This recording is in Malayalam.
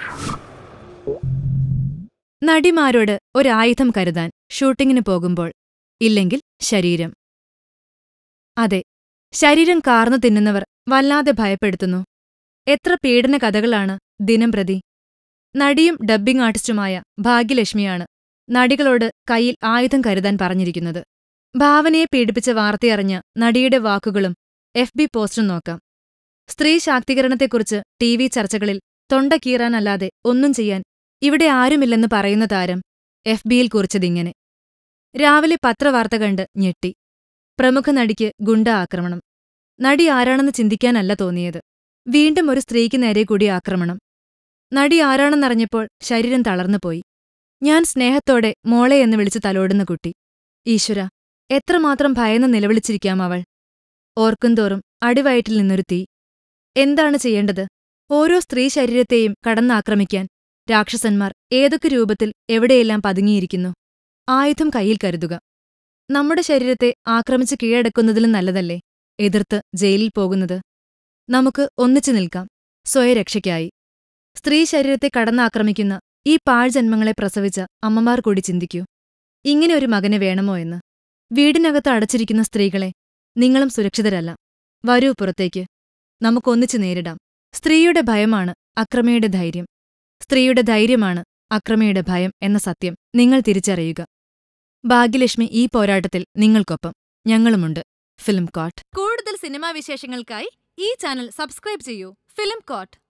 നടിമാരോട് ഒരായുധം കരുതാൻ ഷൂട്ടിങ്ങിന് പോകുമ്പോൾ ഇല്ലെങ്കിൽ ശരീരം അതെ ശരീരം കാർന്നു തിന്നുന്നവർ വല്ലാതെ ഭയപ്പെടുത്തുന്നു എത്ര പീഡന കഥകളാണ് ദിനംപ്രതി നടിയും ഡബ്ബിംഗ് ആർട്ടിസ്റ്റുമായ ഭാഗ്യലക്ഷ്മിയാണ് നടികളോട് കയ്യിൽ ആയുധം കരുതാൻ പറഞ്ഞിരിക്കുന്നത് ഭാവനയെ പീഡിപ്പിച്ച വാർത്തയറിഞ്ഞ നടിയുടെ വാക്കുകളും എഫ് ബി പോസ്റ്റും നോക്കാം സ്ത്രീ ശാക്തീകരണത്തെക്കുറിച്ച് ടി വി ചർച്ചകളിൽ തൊണ്ട കീറാനല്ലാതെ ഒന്നും ചെയ്യാൻ ഇവിടെ ആരുമില്ലെന്ന് പറയുന്ന താരം എഫ് ബിയിൽ കുറിച്ചതിങ്ങനെ രാവിലെ പത്രവാർത്ത കണ്ട് ഞെട്ടി പ്രമുഖ നടിക്ക് ഗുണ്ട ആക്രമണം നടി ആരാണെന്ന് ചിന്തിക്കാനല്ല തോന്നിയത് വീണ്ടും ഒരു സ്ത്രീക്ക് നേരെ കൂടി ആക്രമണം നടി ആരാണെന്നറിഞ്ഞപ്പോൾ ശരീരം തളർന്നുപോയി ഞാൻ സ്നേഹത്തോടെ മോളെ എന്ന് വിളിച്ച് തലോടുന്ന കുട്ടി ഈശ്വര എത്രമാത്രം ഭയന്ന് നിലവിളിച്ചിരിക്കാം അവൾ ഓർക്കുംതോറും അടിവയറ്റിൽ നിന്നൊരു തീ എന്താണ് ചെയ്യേണ്ടത് ഓരോ സ്ത്രീ ശരീരത്തെയും കടന്നാക്രമിക്കാൻ രാക്ഷസന്മാർ ഏതൊക്കെ രൂപത്തിൽ എവിടെയെല്ലാം പതുങ്ങിയിരിക്കുന്നു ആയുധം കയ്യിൽ കരുതുക നമ്മുടെ ശരീരത്തെ ആക്രമിച്ച് കീഴടക്കുന്നതിലും നല്ലതല്ലേ എതിർത്ത് ജയിലിൽ പോകുന്നത് നമുക്ക് ഒന്നിച്ചു നിൽക്കാം സ്വയരക്ഷയ്ക്കായി സ്ത്രീ ശരീരത്തെ കടന്നാക്രമിക്കുന്ന ഈ പാഴ്ജന്മങ്ങളെ പ്രസവിച്ച അമ്മമാർ കൂടി ചിന്തിക്കൂ ഇങ്ങനെ ഒരു മകനെ വേണമോ എന്ന് വീടിനകത്ത് അടച്ചിരിക്കുന്ന സ്ത്രീകളെ നിങ്ങളും സുരക്ഷിതരല്ല വരൂ പുറത്തേക്ക് നമുക്കൊന്നിച്ചു നേരിടാം സ്ത്രീയുടെ ഭയമാണ് അക്രമിയുടെ ധൈര്യം സ്ത്രീയുടെ ധൈര്യമാണ് അക്രമിയുടെ ഭയം എന്ന സത്യം നിങ്ങൾ തിരിച്ചറിയുക ഭാഗ്യലക്ഷ്മി ഈ പോരാട്ടത്തിൽ നിങ്ങൾക്കൊപ്പം ഞങ്ങളുമുണ്ട് ഫിലിം കോട്ട് കൂടുതൽ സിനിമാ വിശേഷങ്ങൾക്കായി ഈ ചാനൽ സബ്സ്ക്രൈബ് ചെയ്യൂ ഫിലിം കോട്ട്